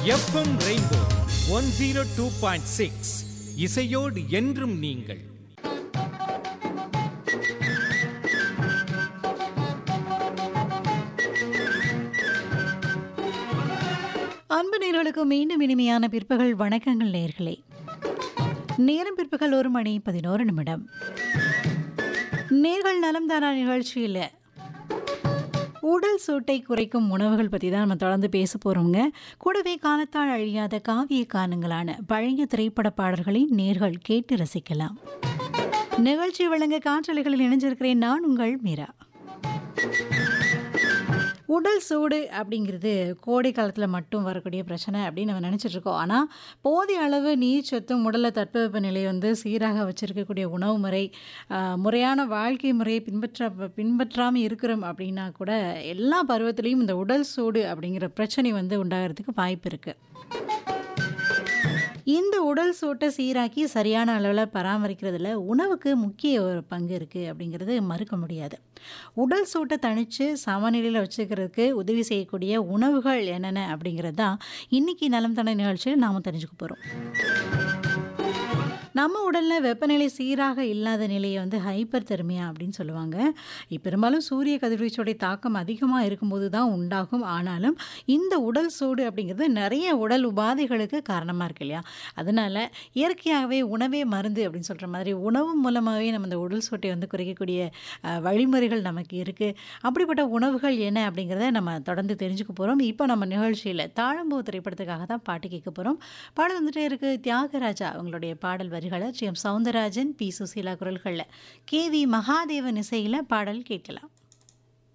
FM rainbow one zero two point six இசையோடு என்றும் நீங்கள் அன்பு நேர்களுக்கு மீண்டும் இனிமையான பிற்பகல் வணக்கங்கள் நேர்களே நேரம் பிற்பகல் ஒரு மணி பதினோரு நிமிடம் நேர்கள் நலம் தானா நிகழ்ச்சியில் உடல் சூட்டை குறைக்கும் உணவுகள் பற்றி தான் நம்ம தொடர்ந்து பேச போகிறோங்க கூடவே காலத்தால் அழியாத காவிய கானங்களான பழைய திரைப்பட பாடல்களை நேர்கள் கேட்டு ரசிக்கலாம் நிகழ்ச்சி வழங்க காற்றலைகளில் இணைஞ்சிருக்கிறேன் நான் உங்கள் மீரா உடல் சூடு அப்படிங்கிறது கோடை காலத்தில் மட்டும் வரக்கூடிய பிரச்சனை அப்படின்னு நம்ம நினச்சிட்டு இருக்கோம் ஆனால் போதிய அளவு நீர் சத்தும் உடலை தட்பவெப்ப நிலை வந்து சீராக வச்சிருக்கக்கூடிய உணவு முறை ஆஹ், முறையான வாழ்க்கை முறையை பின்பற்ற பின்பற்றாமல் இருக்கிறோம் அப்படின்னா கூட எல்லா பருவத்திலையும் இந்த உடல் சூடு அப்படிங்கிற பிரச்சனை வந்து உண்டாகிறதுக்கு வாய்ப்பு இருக்குது இந்த உடல் சூட்டை சீராக்கி சரியான அளவில் பராமரிக்கிறதுல உணவுக்கு முக்கிய ஒரு பங்கு இருக்குது அப்படிங்கிறது மறுக்க முடியாது உடல் சூட்டை தணித்து சமநிலையில் வச்சுக்கிறதுக்கு உதவி செய்யக்கூடிய உணவுகள் என்னென்ன அப்படிங்கிறது தான் இன்றைக்கி நலம் தன நிகழ்ச்சியில் நாம் தெரிஞ்சுக்க போகிறோம் நம்ம உடலில் வெப்பநிலை சீராக இல்லாத நிலையை வந்து ஹைப்பர் தெர்மியா அப்படின்னு சொல்லுவாங்க இப்ப பெரும்பாலும் சூரிய கதிர்வீச்சோடைய தாக்கம் அதிகமாக இருக்கும்போது தான் உண்டாகும் ஆனாலும் இந்த உடல் சூடு அப்படிங்கிறது நிறைய உடல் உபாதைகளுக்கு காரணமாக இருக்கு இல்லையா அதனால இயற்கையாகவே உணவே மருந்து அப்படின்னு சொல்கிற மாதிரி உணவு மூலமாகவே நம்ம இந்த உடல் சூட்டை வந்து குறைக்கக்கூடிய அஹ், வழிமுறைகள் நமக்கு இருக்குது அப்படிப்பட்ட உணவுகள் என்ன அப்படிங்கிறத நம்ம தொடர்ந்து தெரிஞ்சுக்க போகிறோம் இப்போ நம்ம நிகழ்ச்சியில் தாழம்பூ திரைப்படத்துக்காக தான் பாட்டு கேட்க போகிறோம் பாடல் வந்துட்டே இருக்கு தியாகராஜா அவங்களுடைய பாடல் வரிகளை T M Soundararajan P Susheela குரல்களில் கே வி மகாதேவன் இசையில் பாடல் கேட்கலாம்